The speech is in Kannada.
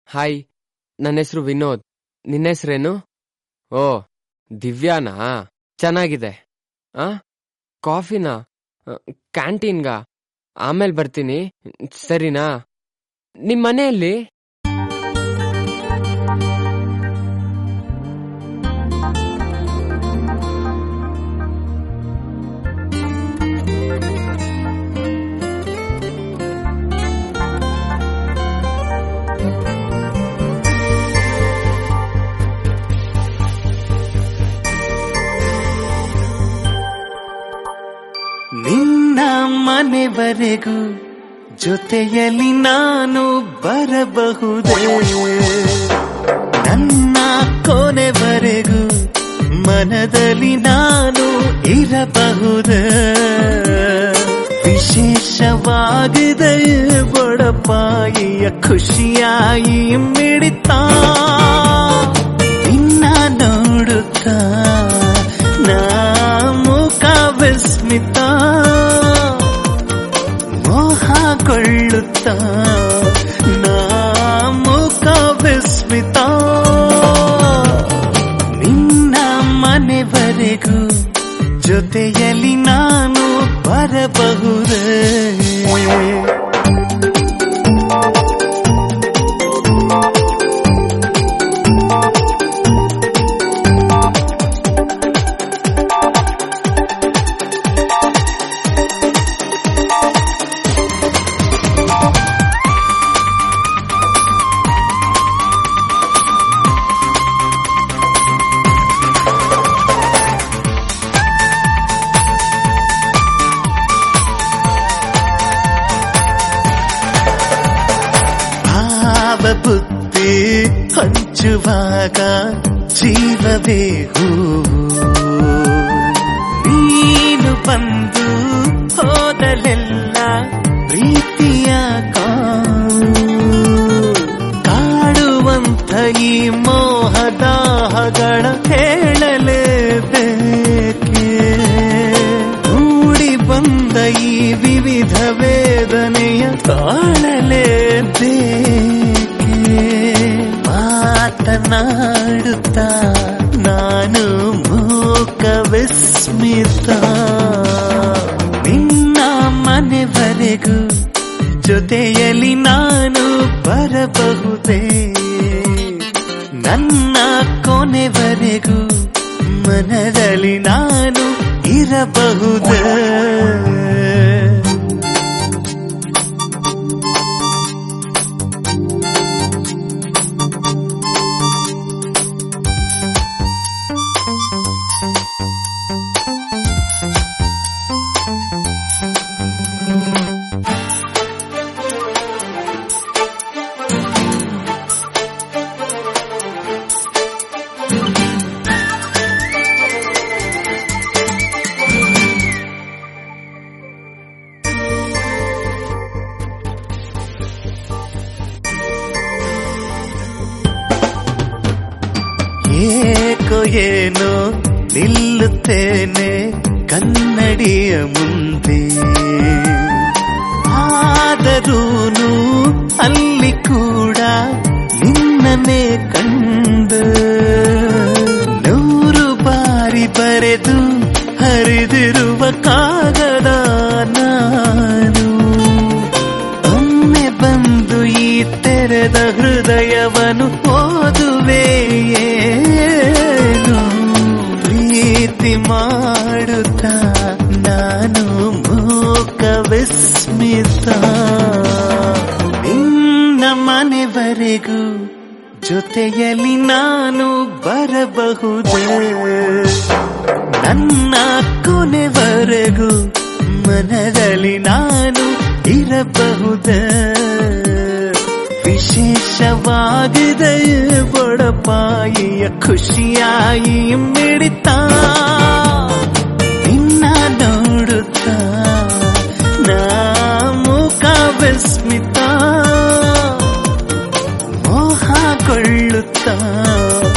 ಹಾಯ್ ನನ್ನ ಹೆಸರು ವಿನೋದ್ ನಿನ್ನ ಹೆಸರೇನು ಓ ದಿವ್ಯಾನಾ ಚೆನ್ನಾಗಿದೆ ಆ ಕಾಫಿನಾ ಕ್ಯಾಂಟೀನ್ಗಾ ಆಮೇಲೆ ಬರ್ತೀನಿ ಸರಿನಾ ನಿಮ್ಮ ಮನೆಯಲ್ಲಿ ನಿನ್ನ ಮನೆವರೆಗೂ ಜೊತೆಯಲ್ಲಿ ನಾನು ಬರಬಹುದೇ ನನ್ನ ಕೊನೆವರೆಗೂ ಮನದಲ್ಲಿ ನಾನು ಇರಬಹುದೇ ವಿಶೇಷವಾಗಿದೆ ಬಡಪಾಯಿಯ ಖುಷಿಯಾಯಿ ಮಿಡಿತ ನಿನ್ನ ನೋಡುತ್ತಾ ನಾ ಮುಖ ವಿಸ್ಮಿತ ಮೋಹಗೊಳ್ಳುತ್ತಾ ನಾ ಮುಖ ವಿಸ್ಮಿತ ನಿನ್ನ ಮನೆವರೆಗೂ ಜೊತೆಯಲ್ಲಿ ನಾನು ಬರಬಹುದೇ ಭಾವ ಬುದ್ಧಿ ಹಂಚುವಾಗ ಜೀವವೇ ಹೂವು ನೀನು ಬಂದು ಹೋದಲೆಲ್ಲ ಪ್ರೀತಿಯ ಕಾವು ಕಾಡುವಂಥ ಈ ಮೋಹದಾಹಗಳ ಹೇಳಲೇಬೇಕೆ ಮೂಡಿ ಬಂದ ಈ ವಿವಿಧ ವೇದನೆಯ ತಾಳಲೇಬೇಕೆ ಮಾತನಾಡುತ್ತಾ ನಾನು ಮೂಕ ವಿಸ್ಮಿತ ನಿನ್ನ ಮನೆವರೆಗೂ ಜೊತೆಯಲ್ಲಿ ನಾನು ಬರಬಹುದೇ ನನ್ನ ಕೊನೆವರೆಗೂ ಮನದಲ್ಲಿ ನಾನು ಇರಬಹುದೇ ಏಕೋ ಏನೋ ನಿಲ್ಲುತ್ತೇನೆ ಕನ್ನಡಿಯ ಮುಂದೆ ಆದರೂನು ಅಲ್ಲಿ ಕೂಡ ನಿನ್ನನ್ನೇ ಕಂಡ ನೂರು ಬಾರಿ ಬರೆದು ಹರಿದಿರುವ ಕಾಗದ ನಾನು ಒಮ್ಮೆ ಬಂದು ಈ ತೆರೆದ ಹೃದಯವನ್ನು ಓದುವೆಯೇನು ಪ್ರೀತಿ ಮಾಡುತ್ತಾ ನಾನು ಮೂಕ ವಿಸ್ಮಿತ ನಿನ್ನ ಮನೆವರೆಗೂ ಜೊತೆಯಲ್ಲಿ ನಾನು ಬರಬಹುದೇ ನನ್ನ ಕೊನೆವರೆಗೂ ಮನದಲ್ಲಿ ನಾನು ಇರಬಹುದೇ ವಿಶೇಷವಾಗಿದೆ ಬಡಪಾಯಿಯ ಖುಷಿಯಾಯಿ ಮಿಡಿತ ನಿನ್ನ ನೋಡುತ್ತಾ ನಾ ಮುಖ ವಿಸ್ಮಿತ ಮೋಹಗೊಳ್ಳುತ್ತಾ